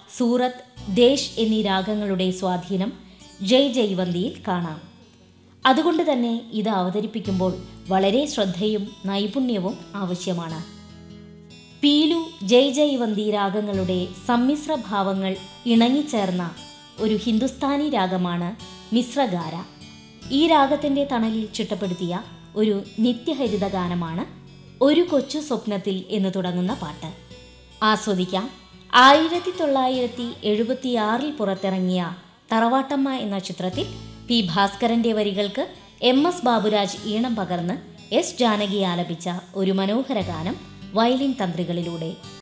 സൂറത്ത് ദേശ് എന്നീ രാഗങ്ങളുടെ സ്വാധീനം ജയ് ജയ്വന്തിയിൽ കാണാം അതുകൊണ്ട് തന്നെ ഇത് അവതരിപ്പിക്കുമ്പോൾ വളരെ ശ്രദ്ധയും നൈപുണ്യവും ആവശ്യമാണ് പീലു ജയ് ജയ്വന്തി രാഗങ്ങളുടെ സമ്മിശ്ര ഭാവങ്ങൾ ഇണങ്ങിച്ചേർന്ന ഒരു ഹിന്ദുസ്ഥാനി രാഗമാണ് മിശ്രഗാര ഈ രാഗത്തിൻ്റെ തണലിൽ ചിട്ടപ്പെടുത്തിയ ഒരു നിത്യഹരിത ഗാനമാണ് ഒരു കൊച്ചു സ്വപ്നത്തിൽ എന്ന് തുടങ്ങുന്ന പാട്ട് ആസ്വദിക്കാം ആയിരത്തി തൊള്ളായിരത്തി എഴുപത്തിയാറിൽ പുറത്തിറങ്ങിയ തറവാട്ടമ്മ എന്ന ചിത്രത്തിൽ പി ഭാസ്കരന്റെ വരികൾക്ക് എം എസ് ബാബുരാജ് ഈണം പകർന്ന് എസ് ജാനകി ആലപിച്ച ഒരു മനോഹര ഗാനം വയലിൻ തന്ത്രികളിലൂടെ